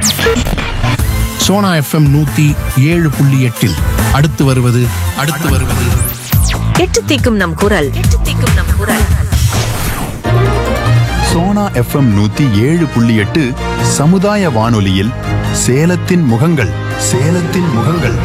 Sona FM நூத்தி ஏழு புள்ளி எட்டில் அடுத்து வருவது அடுத்து வருவது எட்டு தீக்கும் நம் குரல் எட்டு தீக்கும் நம் குரல் சோனா எஃப்எம் நூத்தி ஏழு புள்ளி எட்டு சமுதாய வானொலியில் சேலத்தின் முகங்கள் சேலத்தின் முகங்கள்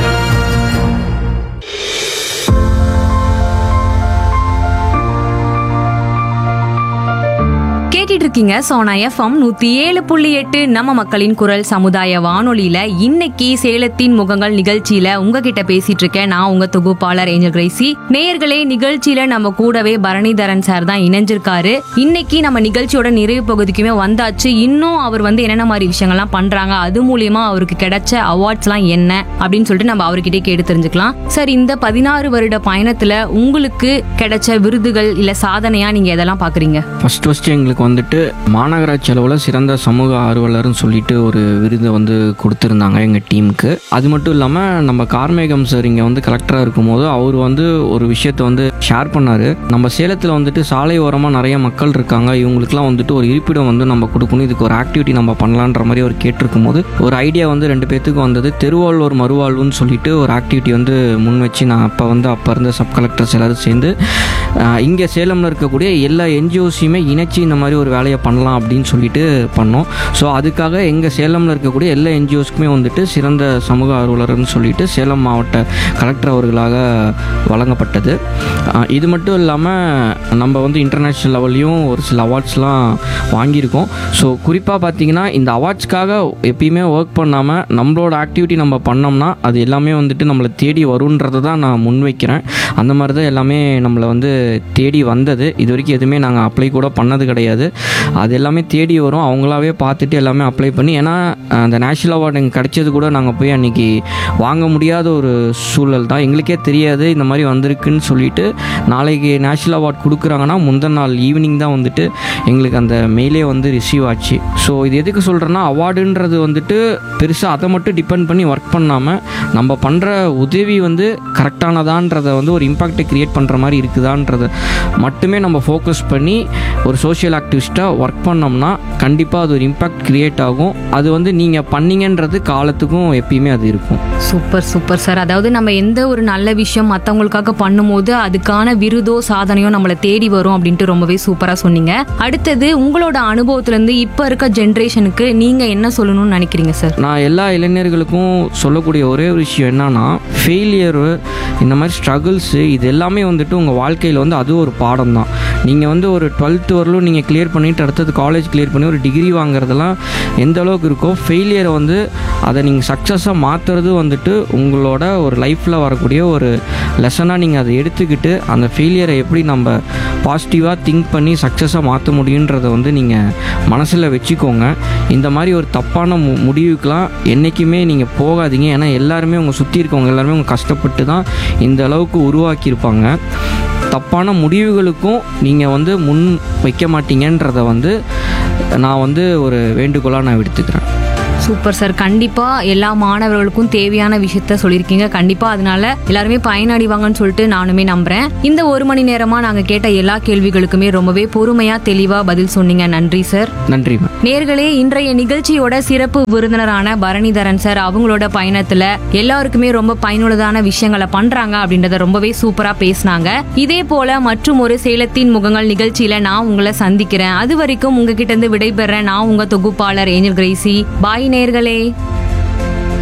கேட்டுட்டு இருக்கீங்க சோனா எஃப்எம் நூத்தி ஏழு புள்ளி எட்டு நம்ம மக்களின் குரல் சமுதாய வானொலியில இன்னைக்கு சேலத்தின் முகங்கள் நிகழ்ச்சியில உங்ககிட்ட பேசிட்டு இருக்கேன் நான் உங்க தொகுப்பாளர் ஏஞ்சல் கிரேசி நேயர்களே நிகழ்ச்சியில நம்ம கூடவே பரணிதரன் சார் தான் இணைஞ்சிருக்காரு இன்னைக்கு நம்ம நிகழ்ச்சியோட நிறைவு பகுதிக்குமே வந்தாச்சு இன்னும் அவர் வந்து என்னென்ன மாதிரி விஷயங்கள்லாம் பண்றாங்க அது மூலியமா அவருக்கு கிடைச்ச அவார்ட்ஸ்லாம் என்ன அப்படின்னு சொல்லிட்டு நம்ம அவர்கிட்டே கேட்டு தெரிஞ்சுக்கலாம் சார் இந்த பதினாறு வருட பயணத்துல உங்களுக்கு கிடைச்ச விருதுகள் இல்ல சாதனையா நீங்க எதெல்லாம் பாக்குறீங்க ஃபஸ்ட் ஃபஸ்ட்டு எங்களுக்கு வந்துட்டு மாநகராட்சி அளவில் சிறந்த சமூக ஆர்வலர்னு சொல்லிட்டு ஒரு விருதை வந்து கொடுத்துருந்தாங்க எங்கள் டீமுக்கு அது மட்டும் இல்லாமல் நம்ம கார்மேகம் சார் இங்கே வந்து கலெக்டராக இருக்கும்போது அவர் வந்து ஒரு விஷயத்தை வந்து ஷேர் பண்ணார் நம்ம சேலத்தில் வந்துட்டு சாலை ஓரமாக நிறைய மக்கள் இருக்காங்க இவங்களுக்குலாம் வந்துட்டு ஒரு இருப்பிடம் வந்து நம்ம கொடுக்கணும் இதுக்கு ஒரு ஆக்டிவிட்டி நம்ம பண்ணலான்ற மாதிரி அவர் கேட்டிருக்கும் போது ஒரு ஐடியா வந்து ரெண்டு பேத்துக்கு வந்தது திருவாழ்வோர் மறுவாழ்வுன்னு சொல்லிட்டு ஒரு ஆக்டிவிட்டி வந்து முன் வச்சு நான் அப்போ வந்து அப்போ இருந்த சப் கலெக்டர்ஸ் எல்லாரும் சேர்ந்து இங்கே சேலமில் இருக்கக்கூடிய எல்லா என்ஜிஓஸையுமே இணைச்சி இந்த மாதிரி ஒரு வேலையை பண்ணலாம் அப்படின்னு சொல்லிட்டு பண்ணோம் ஸோ அதுக்காக எங்கள் சேலமில் இருக்கக்கூடிய எல்லா என்ஜிஓஸ்க்குமே வந்துட்டு சிறந்த சமூக ஆர்வலர்னு சொல்லிட்டு சேலம் மாவட்ட கலெக்டர் அவர்களாக வழங்கப்பட்டது ஆஹ் இது மட்டும் இல்லாமல் நம்ம வந்து இன்டர்நேஷ்னல் லெவல்லையும் ஒரு சில அவார்ட்ஸ்லாம் வாங்கியிருக்கோம் ஸோ குறிப்பாக பார்த்தீங்கன்னா இந்த அவார்ட்ஸ்க்காக எப்பயுமே ஒர்க் பண்ணாமல் நம்மளோட ஆக்டிவிட்டி நம்ம பண்ணோம்னா அது எல்லாமே வந்துட்டு நம்மளை தேடி வருன்றதை தான் நான் முன்வைக்கிறேன் அந்த மாதிரி தான் எல்லாமே நம்மளை வந்து தேடி வந்தது இது வரைக்கும் எதுவுமே நாங்கள் அப்ளை கூட பண்ணது கிடையாது அது எல்லாமே தேடி வரும் அவங்களாவே பார்த்துட்டு எல்லாமே அப்ளை பண்ணி ஏன்னா அந்த நேஷ்னல் அவார்டு எங்களுக்கு கிடைச்சது கூட நாங்கள் போய் அன்றைக்கி வாங்க முடியாத ஒரு சூழல் தான் எங்களுக்கே தெரியாது இந்த மாதிரி வந்திருக்குன்னு சொல்லிட்டு நாளைக்கு நேஷ்னல் அவார்ட் கொடுக்குறாங்கன்னா முந்தின நாள் ஈவினிங் தான் வந்துட்டு எங்களுக்கு அந்த மெயிலே வந்து ரிசீவ் ஆச்சு ஸோ இது எதுக்கு சொல்கிறேன்னா அவார்டுன்றது வந்துட்டு பெருசாக அதை மட்டும் டிபெண்ட் பண்ணி ஒர்க் பண்ணாமல் நம்ம பண்ணுற உதவி வந்து கரெக்டானதான்றதை வந்து ஒரு இம்பாக்டை க்ரியேட் பண்ணுற மாதிரி இருக்குதான்றதை மட்டுமே நம்ம ஃபோக்கஸ் பண்ணி ஒரு சோஷியல் ஆக்டிவிஸ்ட்டாக ஒர்க் பண்ணோம்னா கண்டிப்பாக அது ஒரு இம்பாக்ட் க்ரியேட் ஆகும் அது வந்து நீங்கள் பண்ணீங்கன்றது காலத்துக்கும் எப்பயுமே அது இருக்கும் சூப்பர் சூப்பர் சார் அதாவது நம்ம எந்த ஒரு நல்ல விஷயம் மற்றவங்களுக்காக பண்ணும்போது அதுக்கான விருதோ சாதனையோ நம்மளை தேடி வரும் அப்படின்ட்டு ரொம்பவே சூப்பராக சொன்னீங்க அடுத்தது உங்களோட அனுபவத்திலேருந்து இப்போ இருக்க ஜென்ரேஷனுக்கு நீங்கள் என்ன சொல்லணும்னு நினைக்கிறீங்க சார் நான் எல்லா இளைஞர்களுக்கும் சொல்லக்கூடிய ஒரே ஒரு விஷயம் என்னன்னா ஃபெயிலியரு இந்த மாதிரி ஸ்ட்ரகிள்ஸு இது எல்லாமே வந்துட்டு உங்கள் வாழ்க்கையில் வந்து அது ஒரு பாடம் தான் நீங்கள் வந்து ஒரு டுவெல்த்து வரலும் நீங்கள் கிளியர் பண்ணிவிட்டு அடுத்தது காலேஜ் கிளியர் பண்ணி ஒரு டிகிரி வாங்குறதெல்லாம் எந்த அளவுக்கு இருக்கோ ஃபெயிலியரை வந்து அதை நீங்கள் சக்ஸஸாக மாற்றுறது வந்துட்டு உங்களோட ஒரு லைஃப்பில் வரக்கூடிய ஒரு லெசனாக நீங்கள் அதை எடுத்துக்கிட்டு அந்த ஃபெயிலியரை எப்படி நம்ம பாசிட்டிவாக திங்க் பண்ணி சக்ஸஸாக மாற்ற முடியுன்றதை வந்து நீங்கள் மனசில் வச்சுக்கோங்க இந்த மாதிரி ஒரு தப்பான மு முடிவுக்கெலாம் என்றைக்குமே நீங்கள் போகாதீங்க ஏன்னா எல்லாருமே உங்கள் சுற்றி இருக்கவங்க எல்லாருமே உங்கள் கஷ்டப்பட்டு தான் இந்த அளவுக்கு உருவாக்கியிருப்பாங்க தப்பான முடிவுகளுக்கும் நீங்கள் வந்து முன் வைக்க மாட்டீங்கன்றதை வந்து நான் வந்து ஒரு வேண்டுகோளாக நான் எடுத்துக்கிறேன் சூப்பர் சார் கண்டிப்பா எல்லா மாணவர்களுக்கும் தேவையான விஷயத்த சொல்லியிருக்கீங்க கண்டிப்பா அதனால எல்லாருமே பயனடைவாங்கன்னு சொல்லிட்டு நானுமே நம்புறேன் இந்த ஒரு மணி நேரமா நாங்க கேட்ட எல்லா கேள்விகளுக்குமே ரொம்பவே பொறுமையா தெளிவா பதில் சொன்னீங்க நன்றி சார் நன்றி மேம் நேர்களே இன்றைய நிகழ்ச்சியோட சிறப்பு விருந்தினரான பரணிதரன் சார் அவங்களோட பயணத்துல எல்லாருக்குமே ரொம்ப பயனுள்ளதான விஷயங்களை பண்றாங்க அப்படின்றத ரொம்பவே சூப்பரா பேசினாங்க இதே போல மற்றும் ஒரு சேலத்தின் முகங்கள் நிகழ்ச்சியில நான் உங்களை சந்திக்கிறேன் அது வரைக்கும் உங்ககிட்ட இருந்து விடைபெறேன் நான் உங்க தொகுப்பாளர் ஏஞ்சல் கிரேசி பாய் நேர்களே